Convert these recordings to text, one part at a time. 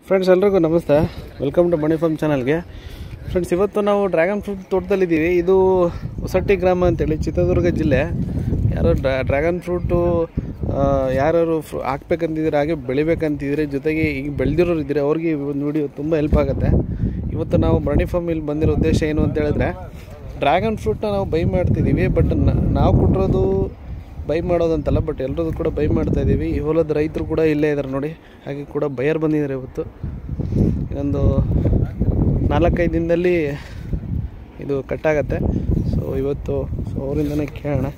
Friends ಎಲ್ರಿಗೂ ನಮಸ್ತೆ welcome to Mani farm ಚಾನಲ್ಗೆ ಫ್ರೆಂಡ್ಸ್ ಇವತ್ತು ನಾವು ಡ್ರ್ಯಾಗನ್ ಫ್ರೂಟ್ ತೋಟದಲ್ಲಿದ್ದೀವಿ ಇದು ಹೊಸಟ್ಟಿ ಗ್ರಾಮ ಅಂತೇಳಿ ಚಿತ್ರದುರ್ಗ ಜಿಲ್ಲೆ ಯಾರು ಡ್ರ್ಯಾಗನ್ ಫ್ರೂಟು ಯಾರು ಫ್ರೂ ಹಾಕ್ಬೇಕಂತಿದ್ರೆ ಹಾಗೆ ಬೆಳಿಬೇಕಂತಿದ್ರೆ ಜೊತೆಗೆ ಈಗ ಬೆಳೆದಿರೋರು ಇದ್ದಾರೆ ಅವ್ರಿಗೆ ಈ ಒಂದು ವಿಡಿಯೋ ತುಂಬ ಹೆಲ್ಪ್ ಆಗುತ್ತೆ ಇವತ್ತು ನಾವು ಮಣಿ ಫಾರ್ಮ್ ಇಲ್ಲಿ ಬಂದಿರೋ ಉದ್ದೇಶ ಏನು ಅಂತ ಹೇಳಿದ್ರೆ ಡ್ರ್ಯಾಗನ್ ಫ್ರೂಟ್ನ ನಾವು ಬೈ ಮಾಡ್ತಿದ್ದೀವಿ ಬಟ್ ನಾವು ಕೊಟ್ಟಿರೋದು ಬೈ ಮಾಡೋದಂತಲ್ಲ ಬಟ್ ಎಲ್ಲರದು ಕೂಡ ಬೈ ಮಾಡ್ತಾ ಇದ್ದೀವಿ ಈ ಹೊಲದ ರೈತರು ಕೂಡ ಇಲ್ಲೇ ಇದ್ದಾರೆ ನೋಡಿ ಹಾಗೆ ಕೂಡ ಬಯರ್ ಬಂದಿದ್ದಾರೆ ಇವತ್ತು ಇನ್ನೊಂದು ನಾಲ್ಕೈದು ದಿನದಲ್ಲಿ ಇದು ಕಟ್ಟಾಗತ್ತೆ ಸೊ ಇವತ್ತು ಸೊ ಅವರಿಂದನೇ ಕೇಳೋಣ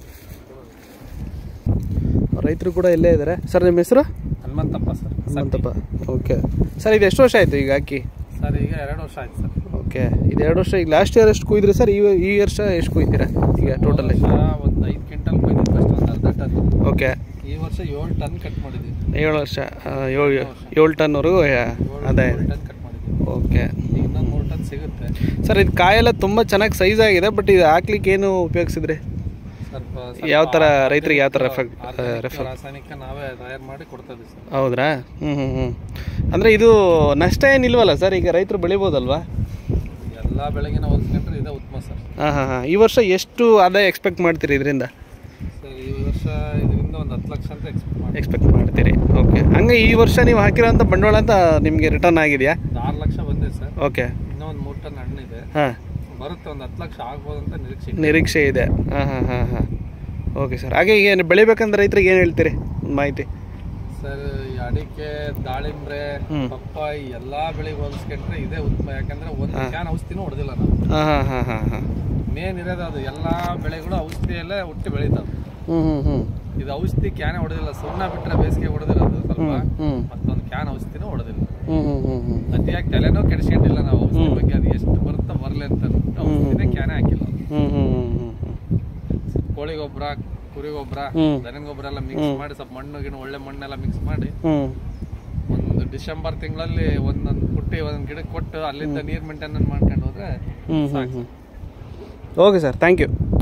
ರೈತರು ಕೂಡ ಇಲ್ಲೇ ಇದ್ದಾರೆ ಸರ್ ನಿಮ್ಮ ಹೆಸರು Hanumanthappa sir Hanumanthappa okay sir ಇದು ಎಷ್ಟು ವರ್ಷ ಆಯಿತು ಈಗ ಹಾಕಿ ಸರ್ ಈಗ ಎರಡು ವರ್ಷ ಆಯ್ತು ಸರ್ ಓಕೆ ಇದು ಎರಡು ವರ್ಷ ಈಗ ಲಾಸ್ಟ್ ಇಯರ್ ಎಷ್ಟು ಕುಯ್ದ್ರಿ ಸರ್ ಈ ಈ ವರ್ಷ ಎಷ್ಟು ಕುಯ್ತೀರಾ ಈಗ ಟೋಟಲಿ ವರ್ಷ ಒಂದು ಐದು ಕ್ವಿಂಟಲ್ ಕೊಯ್ದಿದ್ದು ಫಸ್ಟ್ ಒಂದು ಅರ್ಧ ಟನ್ ಓಕೆ ಈ ವರ್ಷ ಏಳು ಟನ್ ಕಟ್ ಮಾಡಿದ್ವಿ ಏಳು ವರ್ಷ ಆ, ಏಳು ಏಳು ಟನ್ವರೆಗೂ ಅದೇ ಏಳು ಟನ್ ಕಟ್ ಮಾಡಿದ್ವಿ ಓಕೆ ಈಗ ಇನ್ನೊಂದು ಮೂರು ಟನ್ ಸಿಗುತ್ತೆ ಸರ್ ಇದು ಕಾಯೆಲ್ಲ ತುಂಬ ಚೆನ್ನಾಗಿ ಸೈಜ್ ಆಗಿದೆ ಬಟ್ ಇದು ಹಾಕ್ಲಿಕ್ಕೆ ಏನು ಉಪಯೋಗಿಸಿದ್ರಿ ಸ್ವಲ್ಪ ಯಾವ ಥರ ರೈತರಿಗೆ ಯಾವ ಥರ ಎಫೆಕ್ಟ್ ಆರ್ಗ್ಯಾನಿಕ್ ರಾಸಾಯನಿಕ ನಾವೇ ತಯಾರು ಮಾಡಿ ಕೊಡ್ತಾ ಇದೀವಿ ಸರ್ ಹೌದ್ರಾ ಹ್ಞೂ ಹ್ಞೂ ಹ್ಞೂ ಅಂದರೆ ಇದು ನಷ್ಟ ಏನಿಲ್ವಲ್ಲ ಸರ್ ಈಗ ರೈತರು ಬೆಳಿಬೋದಲ್ವಾ ಎಲ್ಲ ಬೆಳಗಿನ ಹೋಲಿಸ್ಕೊಂಡ್ರೆ ಇದೇ ಉತ್ತಮ ಸರ್ ಹಾಂ ಹಾಂ ಹಾಂ ಈ ವರ್ಷ ಎಷ್ಟು ಆದಾಯ ಎಕ್ಸ್ಪೆಕ್ಟ್ ಮಾಡ್ತೀರಿ ಇದರಿಂದ ಸರ್ ಈ ವರ್ಷ ಇದರಿಂದ ಒಂದು ಹತ್ತು ಲಕ್ಷ ಅಂತ ಎಕ್ಸ್ಪೆಕ್ಟ್ ಮಾಡಿ ಎಕ್ಸ್ಪೆಕ್ಟ್ ಮಾಡ್ತೀರಿ ಓಕೆ ಹಂಗೆ ಈ ವರ್ಷ ನೀವು ಹಾಕಿರೋಂಥ ಬಂಡವಾಳ ಅಂತ ನಿಮಗೆ ರಿಟರ್ನ್ ಆಗಿದೆಯಾ ಒಂದು ಆರು ಲಕ್ಷ ಬಂದಿದೆ ಸರ್ ಓಕೆ ಇನ್ನೂ ಒಂದು ಮೂರು ಟನ್ ಹಣ್ಣಿದೆ ಹಾಂ ಬರುತ್ತೆ ಒಂದು ಹತ್ತು ಲಕ್ಷ ಆಗ್ಬೋದು ಅಂತ ನಿರೀಕ್ಷೆ ಇದೆ. ನಿರೀಕ್ಷೆ ಇದೆ ಹಾಂ ಹಾಂ ಹಾಂ ಹಾಂ ಓಕೆ ಸರ್ ಹಾಗೆ ಈಗ ಬೆಳಿಬೇಕಂದ್ರೆ ರೈತರಿಗೆ ಏನು ಹೇಳ್ತೀರಿ ಒಂದು ಮಾಹಿತಿ ಸರ್ ಈ ಅಡಿಕೆ ದಾಳಿಂಬ್ರೆ ಹ್ಮ್. ಪಪ್ಪಾಯಿ ಎಲ್ಲಾ ಬೆಳೆಗೆ ಹೋಲಿಸ್ಕೊಂಡ್ರೆ ಇದೇ ಉತ್ತಮ ಯಾಕಂದ್ರೆ ಒಂದು ಕ್ಯಾನ್ ಔಷಧಿನೂ ಹೊಡೆದಿಲ್ಲ ನಾವು ಹಾಂ ಹಾಂ ಹಾಂ ಹಾಂ ಹಾಂ ಮೇನ್ ಇರೋದು ಅದು ಎಲ್ಲಾ ಬೆಳೆಗಳು ಔಷಧಿಯಲ್ಲೇ ಹುಟ್ಟಿ ಬೆಳೀತಾವೆ ಹ್ಞೂ ಹ್ಞೂ ಹ್ಞೂ ಇದು ಔಷಧಿ ಕ್ಯಾನೇ ಹೊಡೆದಿಲ್ಲ ಸುಣ್ಣ ಬಿಟ್ರೆ ಬೇಸಿಗೆ ಹೊಡೆದಿರೋದು ಸ್ವಲ್ಪ ಹ್ಞೂ ಮತ್ತೊಂದು ಕ್ಯಾನ್ ಔಷಧಿನೂ ಹೊಡೆದಿಲ್ಲ ಹ್ಞೂ ಹ್ಞೂ ಹ್ಞೂ ಹ್ಞೂ ಅತಿಯಾಗಿ ತಲೆನೂ ಕೆಡಿಸ್ಕೊಂಡಿಲ್ಲ ನಾವು ಔಷಧಿ ಬಗ್ಗೆ ಅದು ಎಷ್ಟು ಬರುತ್ತೋ ಬರಲಿ ಅಂತ ಅಂದ್ಬಿಟ್ಟು ಔಷಧಿನೇ ಕ್ಯಾನೇ ಹಾಕಿಲ್ಲ ಹ್ಞೂ ಹ್ಞೂ ಹ್ಞೂ ಹ್ಞೂ ಸ್ವಲ್ಪ ಕೋಳಿ ಗೊಬ್ಬರ ಕುರಿ ಗೊಬ್ಬರ ಹ್ಮ್. ದನದ ಗೊಬ್ಬರ ಎಲ್ಲ ಮಿಕ್ಸ್ ಮಾಡಿ ಸ್ವಲ್ಪ ಮಣ್ಣು ಗಿಣ್ಣು ಒಳ್ಳೆ ಮಣ್ಣೆಲ್ಲ ಮಿಕ್ಸ್ ಮಾಡಿ ಹ್ಞೂ ಒಂದು ಡಿಸೆಂಬರ್ ತಿಂಗಳಲ್ಲಿ ಒಂದೊಂದು ಪುಟ್ಟಿ ಒಂದೊಂದು ಗಿಡಕ್ಕೆ ಕೊಟ್ಟು ಅಲ್ಲಿಂದ ನೀರು ಮೇಂಟೈನ್ ಮಾಡ್ಕೊಂಡು ಹೋದ್ರೆ ಹ್ಞೂ ಹ್ಞೂ ಹ್ಞೂ ಓಕೆ ಸರ್ ಥ್ಯಾಂಕ್ ಯು